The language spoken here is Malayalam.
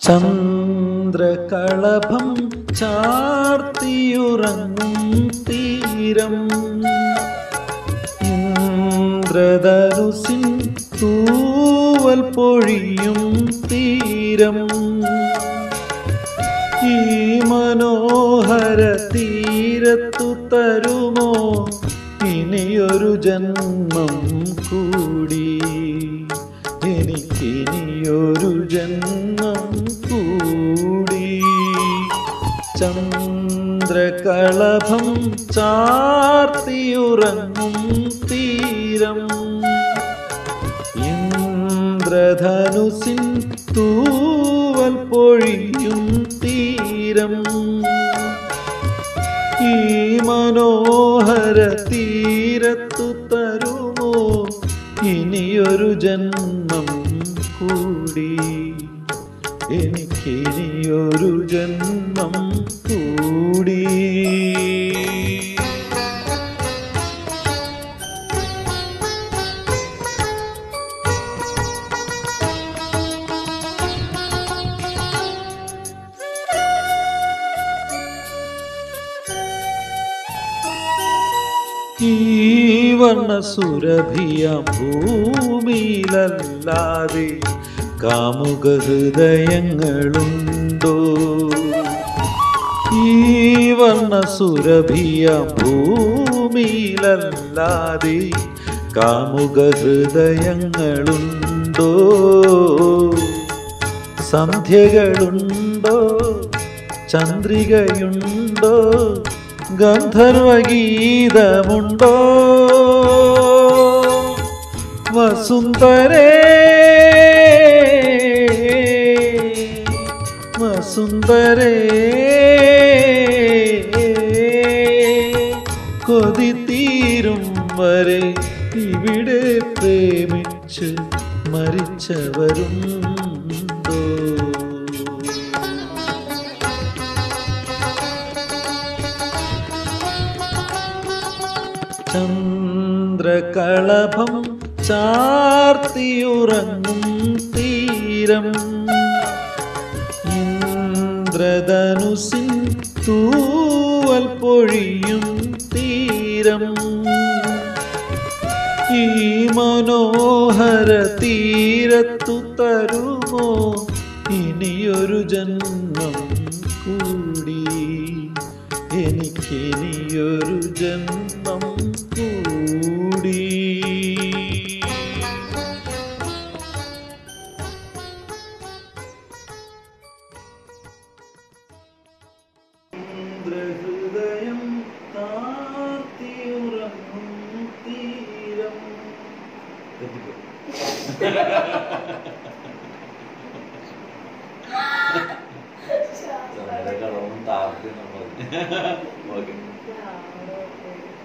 ചന്ദ്രകളഭം ചാർത്തിയുറങ്ങും തീരം ഇന്ദ്രധനുസിൻ തൂവൽ പൊഴിയും തീരം ഈ മനോഹര തീരത്തു തരുമോ ഇനിയൊരു ജന്മം കൂടി എനിക്കിനിയൊരു ജന്മം കൂടി ചന്ദ്രകളഭം ചാർത്തിയുറങ്ങും തീരം ഇന്ദ്രധനുസിൻ തൂവൽ പൊഴിയും തീരം ഈ മനോഹര തീരത്തു തരുമോ ഇനിയൊരു ജന്മം കൂടി എനിക്കിനിയൊരു ജന്മം കൂടി ഈ വർണ്ണ സുരഭിയാം ഭൂമിയിലല്ലാതെ കാമുക ഹൃദയങ്ങളുണ്ടോ ഈ വർണ്ണ സുരഭിയാം ഭൂമിയിലല്ലാതെ കാമുക ഹൃദയങ്ങളുണ്ടോ സന്ധ്യകളുണ്ടോ ചന്ദ്രികയുണ്ടോ ഗന്ധർവഗീതമുണ്ടോ വസുന്ധരേ വസുന്ധരേ കൊതി തീരും വരെ ഇവിടെ പ്രേമിച്ച് മരിച്ചവരുണ്ടോ ചന്ദ്രകളഭം ചാർത്തിയുറങ്ങും തീരം ഇന്ദ്രധനുസിൻ തൂവൽ പൊഴിയും തീരം ഈ മനോഹര തീരത്തു തരുമോ ഇനിയൊരു ജന്മം കൂടി എനിക്കിനിയൊരു ജന്മം കൂടി ഹൃദയം താത്തിയുറങ്ങും തീരം ചന്ദ്രകളൊന്നും താഴ്ത്തി നമ്മൾ ഓക്കെ Yeah, okay.